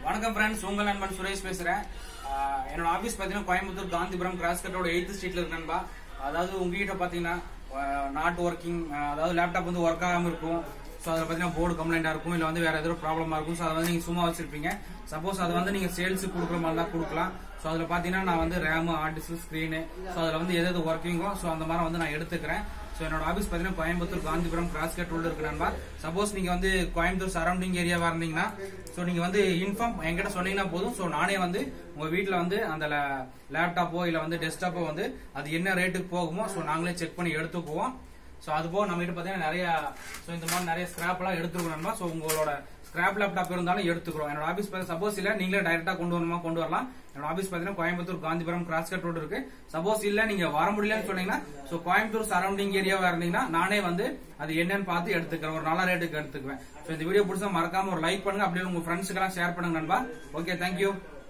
வணக்கம் ஃப்ரெண்ட்ஸ் உங்கள் நண்பன் சுரேஷ் பேசுறேன் ஆஹ் என்னோட ஆபீஸ் பாத்தீங்கன்னா கோயம்புத்தூர் காந்திபுரம் கிராஸ் கட்டோட எயித்து ஸ்ட்ரீட்ல இருக்கு நண்பா அதாவது உங்ககிட்ட பாத்தீங்கன்னா நாட் ஒர்க்கிங் அதாவது லேப்டாப் வந்து ஒர்க் ஆகாம இருக்கும் ஸோ அதில் பார்த்தீங்கன்னா போர்டு கம்ப்ளைண்டா இருக்கும் இல்லை வந்து வேற ஏதோ ப்ராப்ளமா இருக்கும் ஸோ அதை வந்து நீங்க சும்மா வச்சிருப்பீங்க சப்போஸ் அதை வந்து நீங்க சேல்ஸ் கொடுக்குற மாதிரி தான் கொடுக்கலாம் ஸோ அதில் பார்த்தீங்கன்னா நான் வந்து ரேமு ஆர்டிஸ்ட் ஸ்க்ரீனு ஸோ அதில் வந்து எது எது ஒர்க்கிங்கோ ஸோ அந்த மாதிரி வந்து நான் எடுத்துக்கிறேன் ஸோ என்னோட ஆஃபீஸ் பார்த்தீங்கன்னா கோயம்புத்தூர் காந்திபுரம் கிராஸ் கட் உள்ள இருக்கு நண்பா சப்போஸ் நீங்க வந்து கோயம்புத்தூர் சரௌண்டிங் ஏரியாவா இருந்தீங்கன்னா ஸோ நீங்க வந்து இன்ஃபார்ம் என்கிட்ட சொன்னீங்கன்னா போதும் ஸோ நானே வந்து உங்க வீட்டில் வந்து அந்த லேப்டாப்போ இல்லை வந்து டெஸ்க்டாப்போ வந்து அது என்ன ரேட்டுக்கு போகுமோ ஸோ நாங்களே செக் பண்ணி எடுத்துக்குவோம் ஸோ அது போக நம்ம கிட்ட பார்த்தீங்கன்னா நிறைய ஸோ இந்த மாதிரி நிறைய ஸ்கிராப் எல்லாம் எடுத்துக்கிறோம் நண்பா ஸோ உங்களோட ஸ்கிராப் லேப்டாப் இருந்தாலும் எடுத்துக்கிறோம் என்னோட ஆஃபீஸ் பார்த்தீங்கன்னா சப்போஸ் இல்ல நீங்களே டைரக்டா கொண்டு வரணுமா கொண்டு வரலாம் என்னோட ஆஃபீஸ் பார்த்தீங்கன்னா Coimbatore Gandhipuram cross cut road இருக்கு சப்போஸ் இல்ல நீங்க வர முடியலன்னு சொன்னீங்கன்னா ஸோ கோயம்புத்தூர் சரௌண்டிங் ஏரியாவா இருந்தீங்கன்னா நானே வந்து அது என்னன்னு பார்த்து எடுத்துக்கிறேன் ஒரு நல்ல ரேட்டுக்கு எடுத்துக்குவேன் ஸோ இந்த வீடியோ பிடிச்சா மறக்காம ஒரு லைக் பண்ணுங்க அப்படியே உங்க ஃப்ரெண்ட்ஸுக்கெல்லாம் ஷேர் பண்ணுங்க நண்பா ஓகே தேங்க்யூ